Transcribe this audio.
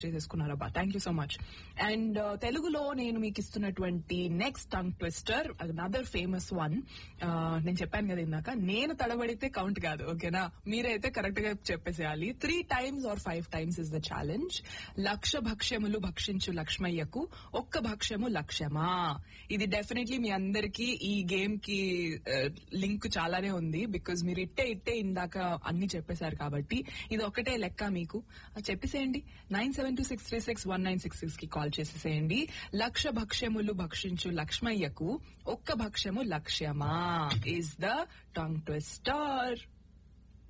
చేసేసుకున్నారబ్బా thank you so much and తెలుగులో నేను మీకు ఇస్తున్నటువంటి next tongue twister another famous one నేను చెప్పాను కదా ఇందాక నేను తడబడితే కౌంట్ కాదు ఓకేనా మీరైతే కరెక్ట్ గా చెప్పేసేయాలి three times or five times is the challenge లక్ష భక్ష్యములు భక్షించు లక్ష్మయ్యకు ఒక్క భక్ష్యము లక్ష్యమా ఇది డెఫినెట్లీ మీ అందరికి ఈ గేమ్ కి లింక్ చాలానే ఉంది బికాజ్ మీరు ఇట్టే ఇట్టే ఇందాక అన్ని చెప్పేశారు కాబట్టి ఇది ఒకటే లెక్క మీకు చెప్పేసేయండి nine seven two six three six one nine six six కి కాల్ చేసేసేయండి లక్ష భక్ష్యములు భక్షించు లక్ష్మయ్యకు ఒక్క భక్ష్యము లక్ష్యమా ఈస్ ద టంగ్ ట్విస్టర్